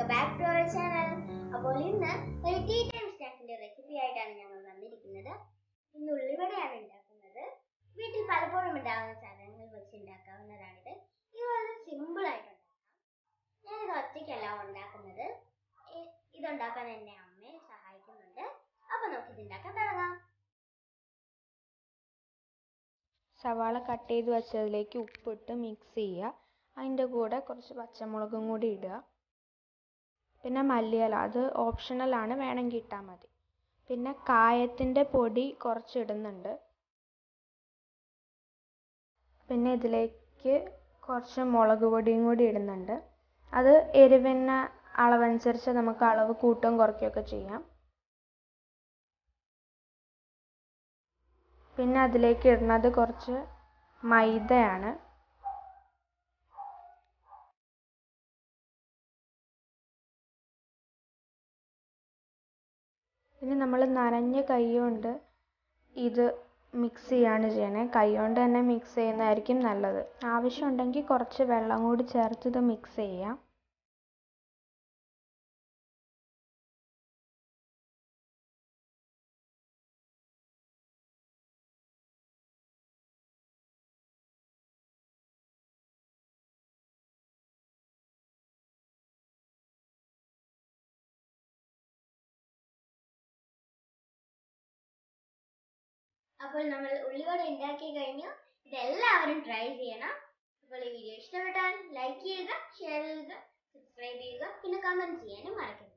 back to our channel അപ്പോൾ ഇന്ന് ഒരു ടീ ടൈം സ്നാക്കിന്റെ റെസിപ്പി ആയിട്ടാണ് ഞങ്ങൾ വന്നിരിക്കുന്നത് ഇന്ന് ഉള്ളിവടയാണ് ഉണ്ടാക്കുന്നത് വീട്ടിൽ പലപ്പോഴും ഉണ്ടാകുന്ന സാധനങ്ങൾ വെച്ച് ഉണ്ടാക്കാവുന്നതാണിത് ഇത് വളരെ സിമ്പിൾ ആയിട്ട് ഉണ്ടാക്കാം ഞാനിത് ഒറ്റയ്ക്കല്ല ഉണ്ടാക്കുന്നത് ഇ- ഇതുണ്ടാക്കാൻ എന്നെ അമ്മയെ സഹായിക്കുന്നുണ്ട് അപ്പൊ നമുക്ക് ഇത് ഉണ്ടാക്കാൻ തുടങ്ങാം സവാള കട്ട് ചെയ്ത് വെച്ചതിലേക്ക് ഉപ്പിട്ട് മിക്സ് ചെയ്യുക അതിൻ്റെ കൂടെ കുറച്ച് പച്ചമുളകും കൂടി ഇടുക പിന്നെ മല്ലിയില അത് ഓപ്ഷണലാണ് വേണമെങ്കിൽ ഇട്ടാൽ മതി പിന്നെ കായത്തിൻ്റെ പൊടി കുറച്ച് ഇടുന്നുണ്ട് പിന്നെ ഇതിലേക്ക് കുറച്ച് മുളക് പൊടിയും കൂടി ഇടുന്നുണ്ട് അത് എരിവിന് അളവനുസരിച്ച് നമുക്ക് അളവ് കൂട്ടുകയും കുറയ്ക്കുകയൊക്കെ ചെയ്യാം പിന്നെ അതിലേക്ക് ഇടുന്നത് കുറച്ച് മൈദയാണ് പിന്നെ നമ്മൾ നനഞ്ഞ കൈ കൊണ്ട് ഇത് മിക്സ് ചെയ്യാണ് ചെയ്യണേ കൈ കൊണ്ട് തന്നെ മിക്സ് ചെയ്യുന്നതായിരിക്കും നല്ലത് ആവശ്യമുണ്ടെങ്കിൽ കുറച്ച് വെള്ളം കൂടി ചേർത്ത് ഇത് മിക്സ് ചെയ്യാം അപ്പോൾ നമ്മൾ ഉള്ളിവട ഉണ്ടാക്കി കഴിഞ്ഞു ഇതെല്ലാവരും ട്രൈ ചെയ്യണം അപ്പോൾ ഈ വീഡിയോ ഇഷ്ടപ്പെട്ടാൽ ലൈക്ക് ചെയ്യുക ഷെയർ ചെയ്യുക സബ്സ്ക്രൈബ് ചെയ്യുക പിന്നെ കമന്റ് ചെയ്യാനും മറക്കരുത്